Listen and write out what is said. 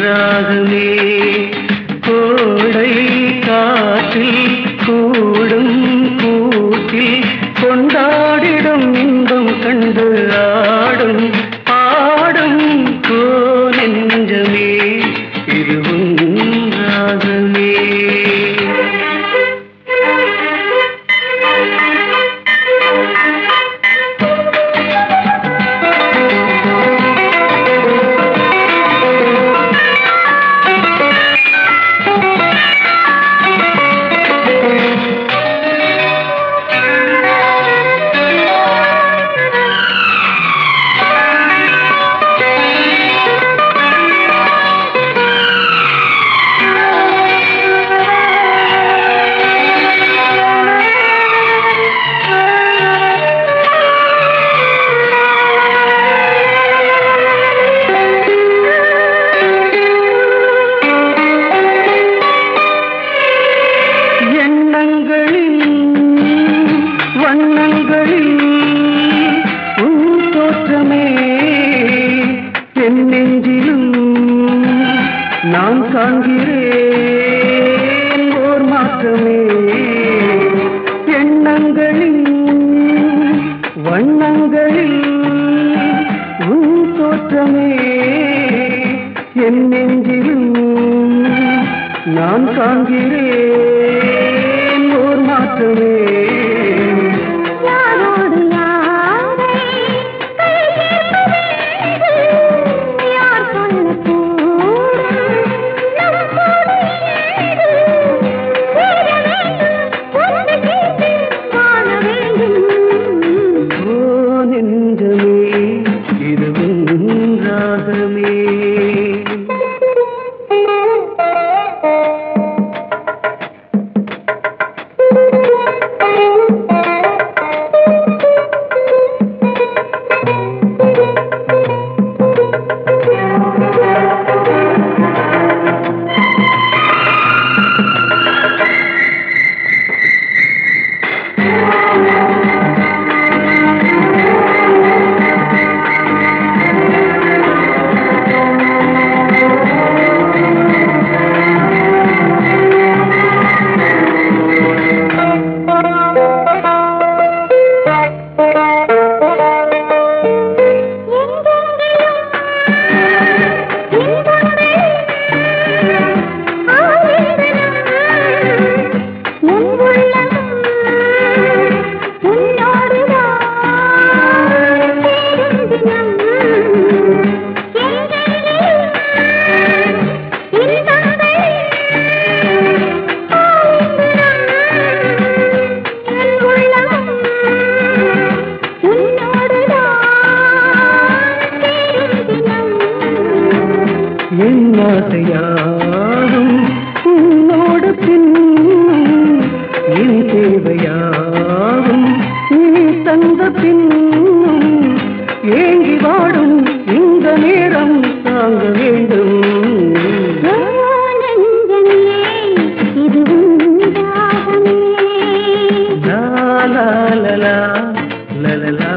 ராகமே கோடை காற்றில் கூடும் கூட்டில் கொண்டாடிடும் இன்பம் கண்டு ஆடும் பாடும் கோ நெஞ்சமே இதுவும் ராகமே எண்ணங்களில் வண்ணங்களில் உன் தோற்றமே என் நெஞ்சிலும் நான் காண்கிறேன் ஓர் மாற்றமே எண்ணங்களில் வண்ணங்களில் உன் தோற்றமே என் நெஞ்சிலும் நான் காண்கிறேன் ஓர் மாற்றமே யாரோடு யாரை கையேற்பதென்று யார் சொல்லக்கூடும் நம் கூடு ஏது சேர வேண்டும் ஒன்று சேர்ந்து வாழ வேண்டும் ஓ நெஞ்சமே இதுவும் ராகமே என் ஆசையாகும் உன்னோடு பின் என் தேவையாகும் நீ தந்த பின் ஏங்கி வாடும் இந்த நேரம் தாங்க வேண்டும் லா லா லா லா லா லா